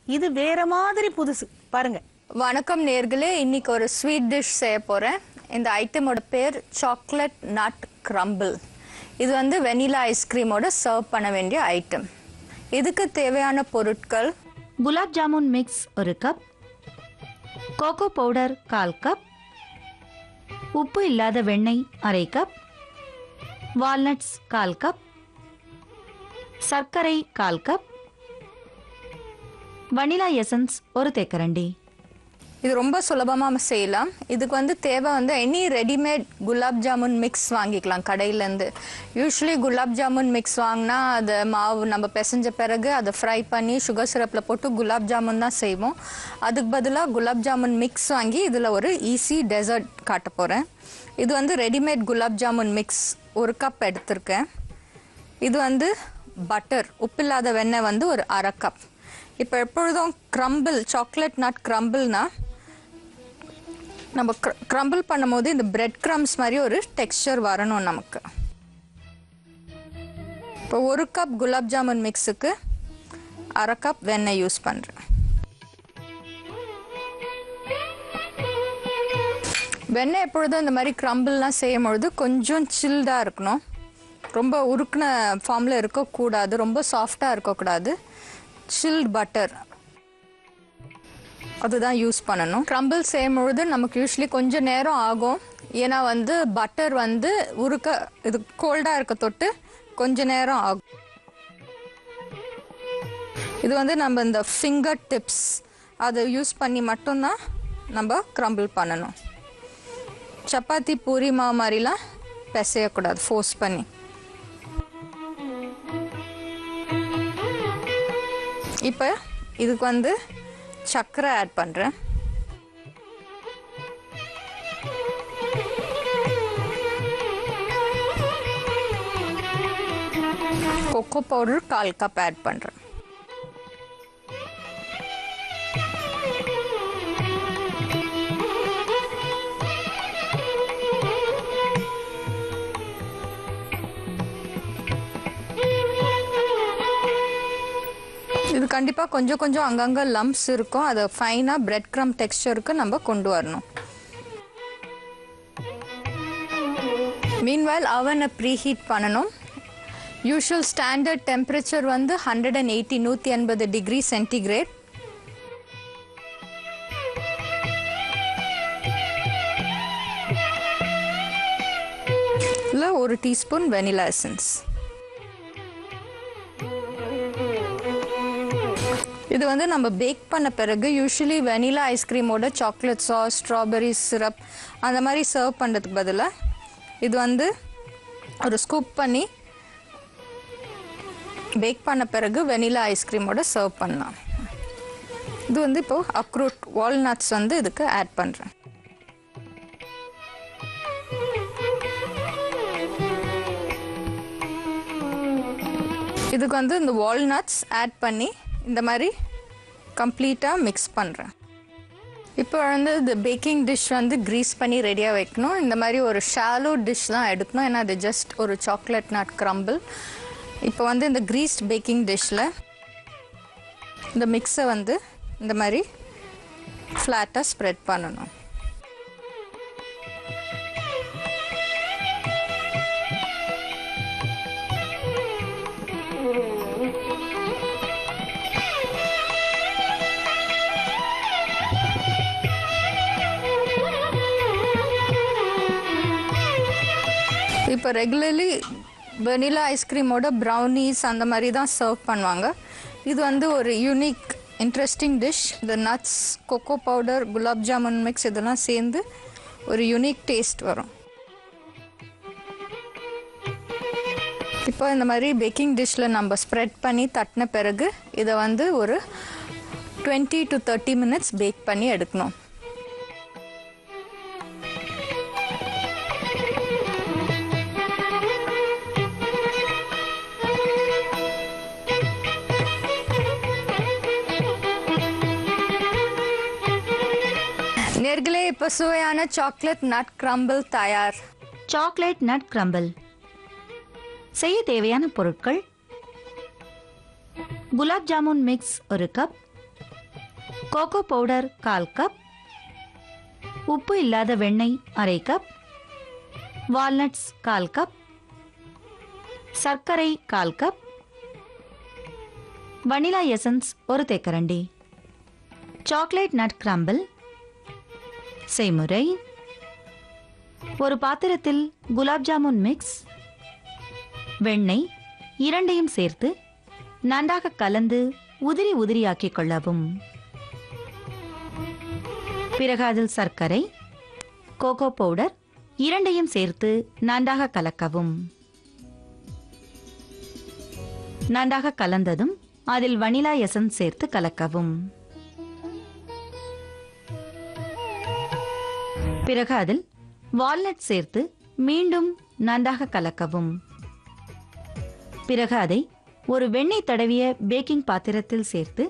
இது வேற மாதிரி புதுசு பாருங்க வணக்கம் நேர்களே இன்னைக்கு ஒரு ஸ்வீட் டிஷ் செய்ய போறேன் இந்த ஐட்டமோட பேர் சாக்லேட் நட் கிரம்பிள் இது வந்து வெனிலா ஐஸ்கிரீமோட சர்வ் பண்ண வேண்டிய ஐட்டம் இதுக்கு தேவையான பொருட்கள் குலாப் ஜாமுன் மிக்ஸ் ஒரு கப் கோகோ பவுடர் கால் கப் உப்பு இல்லாத வெண்ணெய் அரை கப் வால்நட்ஸ் கால் கப் சர்க்கரை கால் கப் வனிலா எசன்ஸ் ஒரு தேக்கரண்டி இது ரொம்ப சுலபமாக செய்யலாம் இதுக்கு வந்து தேவை வந்து any readymade gulab jamun mix வாங்கிக்கலாம் கடையிலேருந்து யூஸ்வலி குலாப் ஜாமுன் மிக்ஸ் வாங்கினா அதை மாவு நம்ம பிசைஞ்ச பிறகு அதை ஃப்ரை பண்ணி சுகர் சிரப்பில் போட்டு குலாப் ஜாமுன் தான் செய்வோம் அதுக்கு பதிலாக குலாப் ஜாமுன் மிக்ஸ் வாங்கி இதில் ஒரு ஈஸி டெசர்ட் காட்ட போகிறேன் இது வந்து ரெடிமேட் குலாப் ஜாமுன் மிக்ஸ் ஒரு கப் எடுத்திருக்கேன் இது வந்து பட்டர் உப்பில்லாத வெண்ணெய் வந்து ஒரு அரை கப் இப்போ எப்பொழுதும் க்ரம்பிள் சாக்லேட் நட் க்ரம்பிள்னா நம்ம க்ரம்பிள் பண்ணும்போது இந்த பிரெட் க்ரம்ஸ் மாதிரி ஒரு டெக்ஸ்சர் வரணும் நமக்கு இப்போ ஒரு கப் குலாப் ஜாமுன் மிக்ஸுக்கு அரை கப் வெண்ணெய் யூஸ் பண்ணுறேன் வெண்ணெய் எப்பொழுதும் இந்த மாதிரி க்ரம்பிள்லாம் செய்யும் பொழுது கொஞ்சம் சில்டாக இருக்கணும் ரொம்ப உருக்குன ஃபார்மில் இருக்கக்கூடாது ரொம்ப சாஃப்டாக இருக்கக்கூடாது சில்ட் பட்டர் அதுதான் யூஸ் பண்ணணும் க்ரம்பிள் செய்யும் பொழுது நமக்கு யூஸ்வலி கொஞ்சம் நேரம் ஆகும் ஏன்னா வந்து பட்டர் வந்து உருக்க இது கோல்டாக இருக்க தொட்டு கொஞ்ச நேரம் ஆகும் இது வந்து நம்ம இந்த ஃபிங்கர் டிப்ஸ் அதை யூஸ் பண்ணி மட்டும்தான் நம்ம க்ரம்பிள் பண்ணணும் சப்பாத்தி பூரி மாவு மாதிரிலாம் பிசையக்கூடாது ஃபோர்ஸ் பண்ணி இப்போ இதுக்கு வந்து சர்க்கரை ஆட் பண்ணுறேன் கொக்கோ பவுடர் கால் கப் ஆட் பண்ணுறேன் இது கண்டிப்பாக கொஞ்சம் கொஞ்சம் அங்கங்கே லம்ப்ஸ் இருக்கும் அதை ஃபைனாக பிரெட் க்ரம் டெக்ஸ்டருக்கு நம்ம கொண்டு வரணும் மீன்வைல் அவனை ப்ரீஹீட் பண்ணணும் யூஷுவல் ஸ்டாண்டர்ட் டெம்பரேச்சர் வந்து ஹண்ட்ரட் அண்ட் எயிட்டி நூற்றி எண்பது டிகிரி சென்டிகிரேட் இல்லை ஒரு டீஸ்பூன் வெனிலா எசன்ஸ் இது வந்து நம்ம பேக் பண்ண பிறகு யூஸ்வலி வெனிலா ஐஸ்கிரீமோட சாக்லேட் சாஸ் ஸ்ட்ராபெரி சிரப் அந்த மாதிரி சர்வ் பண்ணுறதுக்கு பதிலாக இது வந்து ஒரு ஸ்கூப் பண்ணி பேக் பண்ண பிறகு வெனிலா ஐஸ்கிரீமோட சர்வ் பண்ணலாம் இது வந்து இப்போ அக்ரூட் வால்நட்ஸ் வந்து இதுக்கு ஆட் பண்ணுறேன் இதுக்கு வந்து இந்த வால்நட்ஸ் ஆட் பண்ணி இந்த மாதிரி கம்ப்ளீட்டாக மிக்ஸ் பண்ணுறேன் இப்போ வந்து இந்த பேக்கிங் டிஷ் வந்து க்ரீஸ் பண்ணி ரெடியாக வைக்கணும் இந்த மாதிரி ஒரு ஷாலோ டிஷ் தான் எடுக்கணும் ஏன்னா அது ஜஸ்ட் ஒரு சாக்லேட் நாட் க்ரம்பிள் இப்போ வந்து இந்த க்ரீஸ்ட் பேக்கிங் டிஷ்ஷில் இந்த மிக்ஸை வந்து இந்த மாதிரி ஃப்ளாட்டாக ஸ்ப்ரெட் பண்ணணும் இப்போ ரெகுலர்லி வெனிலா ஐஸ்கிரீமோட ப்ரௌனீஸ் அந்த மாதிரி தான் சர்வ் பண்ணுவாங்க இது வந்து ஒரு யூனிக் இன்ட்ரெஸ்டிங் டிஷ் இந்த nuts cocoa powder gulab jamun mix இதெல்லாம் சேர்ந்து ஒரு யூனிக் டேஸ்ட் வரும் இப்போ இந்த மாதிரி பேக்கிங் டிஷ்ஷில் நம்ம ஸ்ப்ரெட் பண்ணி தட்டின பிறகு இதை வந்து ஒரு twenty to thirty minutes bake பண்ணி எடுக்கணும் நேர்களே இப்போ சுவையான சாக்லேட் நட் கிரம்பிள் தயார் சாக்லேட் நட் கிரம்பிள் செய்ய தேவையான பொருட்கள் குலாப் ஜாமுன் மிக்ஸ் ஒரு கப் கோகோ பவுடர் கால் கப் உப்பு இல்லாத வெண்ணெய் அரை கப் வால்நட்ஸ் கால் கப் சர்க்கரை கால் கப் வனிலா எசன்ஸ் ஒரு தேக்கரண்டி சாக்லேட் நட் கிரம்பிள் செய்முறை ஒரு பாத்திரத்தில் குலாப் ஜாமுன் மிக்ஸ் வெண்ணெய் இரண்டையும் சேர்த்து நன்றாக கலந்து உதிரி உதிரியாக்கிக் கொள்ளவும் பிறகு அதில் சர்க்கரை கோகோ பவுடர் இரண்டையும் சேர்த்து நன்றாக கலக்கவும் நன்றாக கலந்ததும் அதில் வனிலா எசன்ஸ் சேர்த்து கலக்கவும் பிறகு அதில் வால்நட் சேர்த்து மீண்டும் நன்றாக கலக்கவும் பிறகு அதை ஒரு வெண்ணெய் தடவிய பேக்கிங் பாத்திரத்தில் சேர்த்து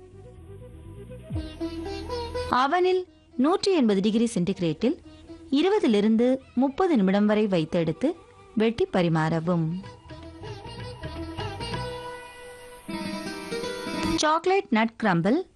அவனில் நூற்றி எண்பது டிகிரி சென்டிகிரேட்டில் இருபதிலிருந்து முப்பது நிமிடம் வரை வைத்து எடுத்து வெட்டி பரிமாறவும் சாக்லேட் நட் கிரம்பிள்